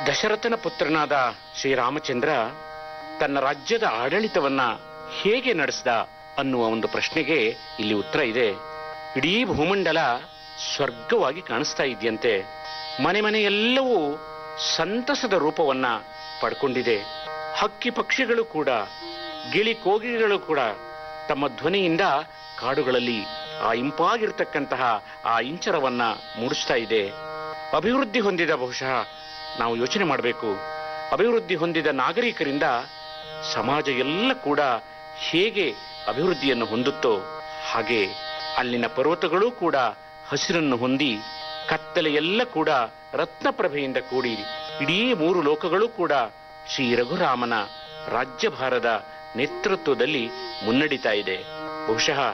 ದಶರಥನ ಪುತ್ರನಾದ ಶ್ರೀರಾಮಚಂದ್ರ ತನ್ನ ರಾಜ್ಯದ ಆಡಳಿತವನ್ನ ಹೇಗೆ ನಡೆಸಿದ ಅನ್ನುವ ಒಂದು ಪ್ರಶ್ನೆಗೆ ಇಲ್ಲಿ ಉತ್ತರ ಇದೆ ಇಡೀ ಭೂಮಂಡಲ ಸ್ವರ್ಗವಾಗಿ ಕಾಣಿಸ್ತಾ ಇದೆಯಂತೆ ಮನೆ ಮನೆಯೆಲ್ಲವೂ ಸಂತಸದ ರೂಪವನ್ನ ಪಡ್ಕೊಂಡಿದೆ ಹಕ್ಕಿ ಪಕ್ಷಿಗಳು ಕೂಡ ಗಿಳಿ ಕೋಗಿಲೆಗಳು ಕೂಡ ತಮ್ಮ ಧ್ವನಿಯಿಂದ ಕಾಡುಗಳಲ್ಲಿ ಆ ಇಂಪಾಗಿರ್ತಕ್ಕಂತಹ ಆ ಇಂಚರವನ್ನ ಮೂಡಿಸ್ತಾ ಇದೆ ಅಭಿವೃದ್ಧಿ ಹೊಂದಿದ ಬಹುಶಃ ನಾವು ಯೋಚನೆ ಮಾಡಬೇಕು ಅಭಿವೃದ್ಧಿ ಹೊಂದಿದ ನಾಗರಿಕರಿಂದ ಸಮಾಜ ಎಲ್ಲ ಕೂಡ ಹೇಗೆ ಅಭಿವೃದ್ಧಿಯನ್ನು ಹೊಂದುತ್ತೋ ಹಾಗೆ ಅಲ್ಲಿನ ಪರ್ವತಗಳೂ ಕೂಡ ಹಸಿರನ್ನು ಹೊಂದಿ ಕತ್ತಲೆ ಎಲ್ಲ ಕೂಡ ರತ್ನಪ್ರಭೆಯಿಂದ ಕೂಡಿ ಇಡೀ ಮೂರು ಲೋಕಗಳು ಕೂಡ ಶ್ರೀ ರಘುರಾಮನ ರಾಜ್ಯಭಾರದ ನೇತೃತ್ವದಲ್ಲಿ ಮುನ್ನಡೀತಾ ಇದೆ ಬಹುಶಃ